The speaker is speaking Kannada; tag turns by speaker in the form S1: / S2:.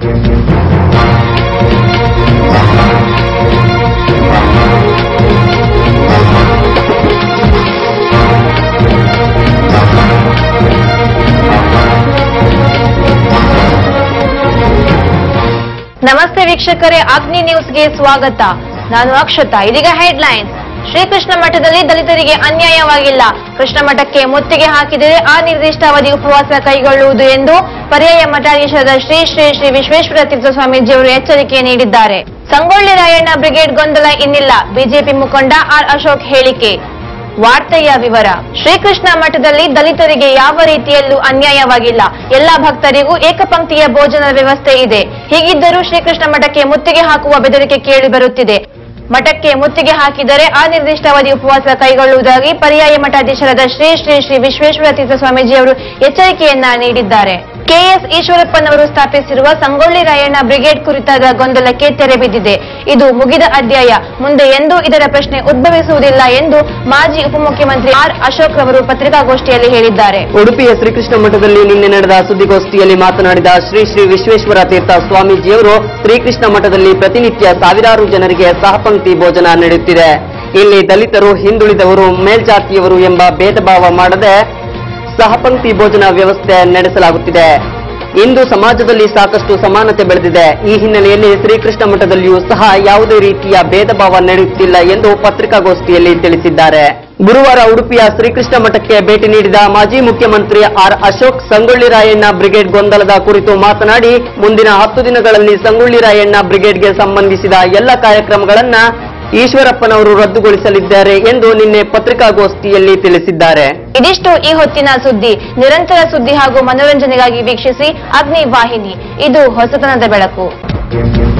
S1: ನಮಸ್ತೆ ವೀಕ್ಷಕರೇ ಅಗ್ನಿ ನ್ಯೂಸ್ಗೆ ಸ್ವಾಗತ ನಾನು ಅಕ್ಷತಾ ಇದೀಗ ಹೆಡ್ಲೈನ್ಸ್ ಶ್ರೀಕೃಷ್ಣ ಮಠದಲ್ಲಿ ದಲಿತರಿಗೆ ಅನ್ಯಾಯವಾಗಿಲ್ಲ ಕೃಷ್ಣ ಮಠಕ್ಕೆ ಮುತ್ತಿಗೆ ಹಾಕಿದರೆ ಅನಿರ್ದಿಷ್ಟಾವಧಿ ಉಪವಾಸ ಕೈಗೊಳ್ಳುವುದು ಎಂದು ಪರ್ಯಾಯ ಮಠಾಧೀಶರಾದ ಶ್ರೀ ಶ್ರೀ ಶ್ರೀ ವಿಶ್ವೇಶ್ವರ ತೀರ್ಥ ಸ್ವಾಮೀಜಿಯವರು ಎಚ್ಚರಿಕೆ ನೀಡಿದ್ದಾರೆ ಸಂಗೊಳ್ಳಿ ರಾಯಣ್ಣ ಬ್ರಿಗೇಡ್ ಗೊಂದಲ ಇನ್ನಿಲ್ಲ ಬಿಜೆಪಿ ಮುಖಂಡ ಆರ್ ಅಶೋಕ್ ಹೇಳಿಕೆ ವಾರ್ತೆಯ ವಿವರ ಶ್ರೀಕೃಷ್ಣ ಮಠದಲ್ಲಿ ದಲಿತರಿಗೆ ಯಾವ ರೀತಿಯಲ್ಲೂ ಅನ್ಯಾಯವಾಗಿಲ್ಲ ಎಲ್ಲಾ ಭಕ್ತರಿಗೂ ಏಕಪಂಕ್ತಿಯ ಭೋಜನದ ವ್ಯವಸ್ಥೆ ಇದೆ ಹೀಗಿದ್ದರೂ ಶ್ರೀಕೃಷ್ಣ ಮಠಕ್ಕೆ ಮುತ್ತಿಗೆ ಹಾಕುವ ಬೆದರಿಕೆ ಕೇಳಿ ಬರುತ್ತಿದೆ ಮಠಕ್ಕೆ ಮುತ್ತಿಗೆ ಹಾಕಿದರೆ ಅನಿರ್ದಿಷ್ಟಾವಧಿ ಉಪವಾಸ ಕೈಗೊಳ್ಳುವುದಾಗಿ ಪರ್ಯಾಯ ಮಠಾಧೀಶರಾದ ಶ್ರೀ ಶ್ರೀ ಶ್ರೀ ವಿಶ್ವೇಶ್ವರ ತೀರ್ಥ ಸ್ವಾಮೀಜಿಯವರು ಎಚ್ಚರಿಕೆಯನ್ನ ನೀಡಿದ್ದಾರೆ ಕೆಎಸ್ ಈಶ್ವರಪ್ಪನವರು ಸ್ಥಾಪಿಸಿರುವ ಸಂಗೊಳ್ಳಿ ರಾಯಣ್ಣ ಬ್ರಿಗೇಡ್ ಕುರಿತಾದ ಗೊಂದಲಕ್ಕೆ ತೆರೆ ಬಿದ್ದಿದೆ ಇದು ಮುಗಿದ ಅಧ್ಯಾಯ ಮುಂದೆ ಎಂದೂ ಇದರ ಪ್ರಶ್ನೆ ಉದ್ಭವಿಸುವುದಿಲ್ಲ ಎಂದು ಮಾಜಿ ಉಪಮುಖ್ಯಮಂತ್ರಿ ಆರ್ ಅಶೋಕ್ ರವರು ಪತ್ರಿಕಾಗೋಷ್ಠಿಯಲ್ಲಿ ಹೇಳಿದ್ದಾರೆ
S2: ಉಡುಪಿಯ ಶ್ರೀಕೃಷ್ಣ ಮಠದಲ್ಲಿ ನಿನ್ನೆ ನಡೆದ ಸುದ್ದಿಗೋಷ್ಠಿಯಲ್ಲಿ ಮಾತನಾಡಿದ ಶ್ರೀ ಶ್ರೀ ವಿಶ್ವೇಶ್ವರ ತೀರ್ಥ ಸ್ವಾಮೀಜಿಯವರು ಶ್ರೀಕೃಷ್ಣ ಮಠದಲ್ಲಿ ಪ್ರತಿನಿತ್ಯ ಸಾವಿರಾರು ಜನರಿಗೆ ಸಹಪಂಕ್ತಿ ಭೋಜನ ನಡೆಯುತ್ತಿದೆ ಇಲ್ಲಿ ದಲಿತರು ಹಿಂದುಳಿದವರು ಮೇಲ್ಜಾತಿಯವರು ಎಂಬ ಭೇದ ಭಾವ ಮಾಡದೆ ಸಹಪಂಕ್ತಿ ಭೋಜನ ವ್ಯವಸ್ಥೆ ನಡೆಸಲಾಗುತ್ತಿದೆ ಇಂದು ಸಮಾಜದಲ್ಲಿ ಸಾಕಷ್ಟು ಸಮಾನತೆ ಬೆಳೆದಿದೆ ಈ ಹಿನ್ನೆಲೆಯಲ್ಲಿ ಶ್ರೀಕೃಷ್ಣ ಮಠದಲ್ಲಿಯೂ ಸಹ ಯಾವುದೇ ರೀತಿಯ ಭೇದ ಭಾವ ನಡೆಯುತ್ತಿಲ್ಲ ಎಂದು ಪತ್ರಿಕಾಗೋಷ್ಠಿಯಲ್ಲಿ ತಿಳಿಸಿದ್ದಾರೆ ಗುರುವಾರ ಉಡುಪಿಯ ಶ್ರೀಕೃಷ್ಣ ಮಠಕ್ಕೆ ಭೇಟಿ ನೀಡಿದ ಮಾಜಿ ಮುಖ್ಯಮಂತ್ರಿ ಆರ್ ಅಶೋಕ್ ಸಂಗೊಳ್ಳಿ ರಾಯಣ್ಣ ಬ್ರಿಗೇಡ್ ಗೊಂದಲದ ಕುರಿತು ಮಾತನಾಡಿ ಮುಂದಿನ ಹತ್ತು ದಿನಗಳಲ್ಲಿ ಸಂಗೊಳ್ಳಿ ರಾಯಣ್ಣ ಬ್ರಿಗೇಡ್ಗೆ ಸಂಬಂಧಿಸಿದ ಎಲ್ಲ ಕಾರ್ಯಕ್ರಮಗಳನ್ನ ಈಶ್ವರಪ್ಪನವರು ರದ್ದುಗೊಳಿಸಲಿದ್ದಾರೆ ಎಂದು ನಿನ್ನೆ ಪತ್ರಿಕಾಗೋಷ್ಠಿಯಲ್ಲಿ ತಿಳಿಸಿದ್ದಾರೆ
S1: ಇದಿಷ್ಟು ಈ ಹೊತ್ತಿನ ಸುದ್ದಿ ನಿರಂತರ ಸುದ್ದಿ ಹಾಗೂ ಮನೋರಂಜನೆಗಾಗಿ ವೀಕ್ಷಿಸಿ ಅಗ್ನಿ ವಾಹಿನಿ ಇದು ಹೊಸತನದ ಬೆಳಕು